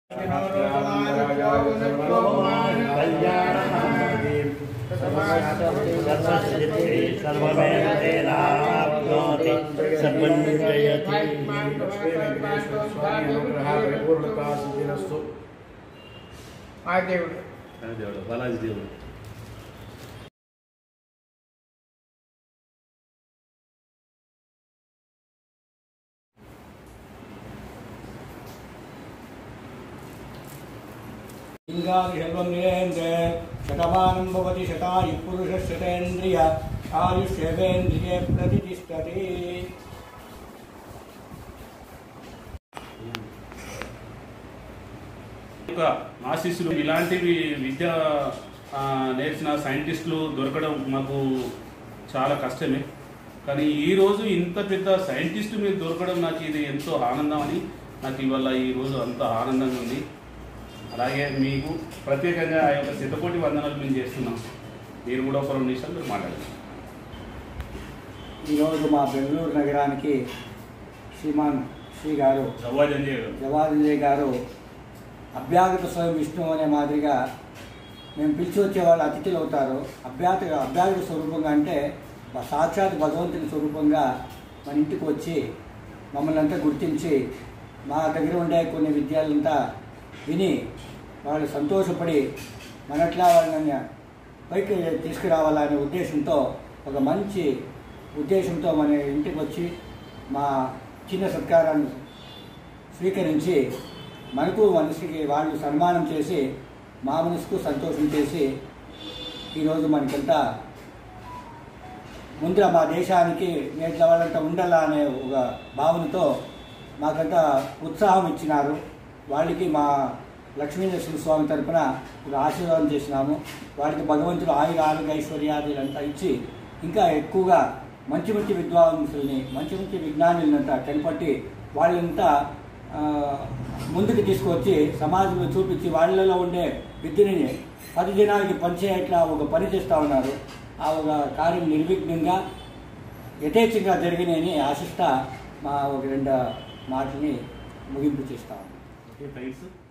सर्वमेवतेनाप्नोति सर्वं जयति ఆ దేవుడు దేవుడు బాలాజీ దేవుడు लिङ्गादिशल्वङ्गेन्द्रे शतमानं भवति शतायुः पुरुषः शतेन्द्रिय आयुष्यवेन्द्रिये प्रतिष्ठति యొక్క ఆశీస్సులు ఇలాంటివి విద్య ఆ, నేర్చిన సైంటిస్టులు దొరకడం మాకు చాలా కష్టమే కానీ ఈ రోజు ఇంత పెద్ద సైంటిస్ట్ మీరు దొరకడం నాకు ఇది ఎంతో ఆనందం అని నాకు ఇవాళ ఈ రోజు అంత ఆనందంగా ఉంది అలాగే మీకు ప్రత్యేకంగా ఆ యొక్క శతకోటి వందనాలు మేము చేస్తున్నాం మీరు కూడా ఒక రెండు నిమిషాలు మీరు మాట్లాడండి ఈరోజు మా బెంగళూరు నగరానికి శ్రీమాన్ శ్రీ గారు జవాజంజయ్ గారు జవాహర్లాల్ గారు అభ్యాగత స్వయం విష్ణు అనే మాదిరిగా మేము పిలిచి వచ్చే వాళ్ళు అతిథులు అవుతారు అభ్యాత అభ్యాగత స్వరూపంగా అంటే మా సాక్షాత్ భగవంతుని స్వరూపంగా మన ఇంటికి వచ్చి మమ్మల్ని అంతా గుర్తించి మా దగ్గర ఉండే కొన్ని విద్యాలంతా విని వాళ్ళు సంతోషపడి మనట్లా వాళ్ళని పైకి తీసుకురావాలనే ఉద్దేశంతో ఒక మంచి ఉద్దేశంతో మన ఇంటికి వచ్చి మా చిన్న సత్కారాన్ని స్వీకరించి మనకు మనసుకి వాళ్ళు సన్మానం చేసి మా మనసుకు సంతోషం చేసి ఈరోజు మనకంతా ముందర మా దేశానికి నేట్ల వాళ్ళంతా ఉండాలా అనే ఒక భావనతో మాకంతా ఉత్సాహం ఇచ్చినారు వాళ్ళకి మా లక్ష్మీనరసింహ స్వామి తరపున ఒక ఆశీర్వాదం చేసినాము వాళ్ళకి భగవంతుడు ఆయుర ఆరోగ్య ఐశ్వర్యాదులంతా ఇచ్చి ఇంకా ఎక్కువగా మంచి మంచి విద్వాంసుల్ని మంచి మంచి విజ్ఞానులంతా కనిపట్టి వాళ్ళంతా ఆ, ముందుకు తీసుకొచ్చి సమాజంలో చూపించి వాళ్ళలో ఉండే విద్యని పది జనాలకి పంచేట్లా ఒక పని చేస్తూ ఉన్నారు ఆ ఒక కార్యం నిర్విఘ్నంగా యథేచ్ఛంగా జరిగినాయని ఆశిస్తా మా ఒక రెండు మాటల్ని ముగింపు చేస్తాము ఓకే థ్యాంక్స్